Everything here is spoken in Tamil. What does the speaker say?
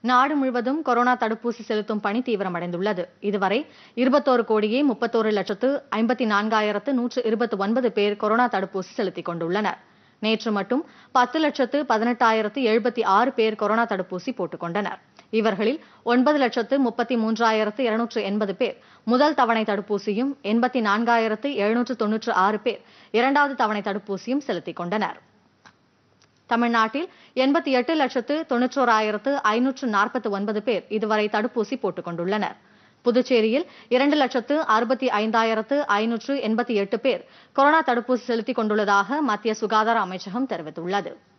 நாடு முழுவதும் கொரோனா தடுப்பூசி செலுத்தும் பணி தீவிரமடைந்துள்ளது இதுவரை இருபத்தோரு கோடியே முப்பத்தோரு லட்சத்து ஐம்பத்தி நான்காயிரத்து நூற்று இருபத்தி ஒன்பது பேர் கொரோனா தடுப்பூசி செலுத்திக் கொண்டுள்ளனர் நேற்று மட்டும் பத்து லட்சத்து பதினெட்டாயிரத்து எழுபத்தி ஆறு பேர் கொரோனா தடுப்பூசி போட்டுக் கொண்டனர் இவர்களில் ஒன்பது லட்சத்து முப்பத்தி மூன்றாயிரத்து இருநூற்று எண்பது பேர் முதல் தவணை தடுப்பூசியும் எண்பத்தி நான்காயிரத்து எழுநூற்று தொன்னூற்று ஆறு பேர் இரண்டாவது தவணை தடுப்பூசியும் செலுத்திக் கொண்டனர் தமிழ்நாட்டில் எண்பத்தி எட்டு லட்சத்து தொன்னூற்றோராயிரத்து ஐநூற்று நாற்பத்தி ஒன்பது பேர் இதுவரை தடுப்பூசி போட்டுக் கொண்டுள்ளனர் புதுச்சேரியில் இரண்டு லட்சத்து அறுபத்தி ஐந்தாயிரத்து ஐநூற்று எண்பத்தி எட்டு பேர் கொரோனா தடுப்பூசி செலுத்திக் கொண்டுள்ளதாக மத்திய சுகாதார அமைச்சகம் தெரிவித்துள்ளது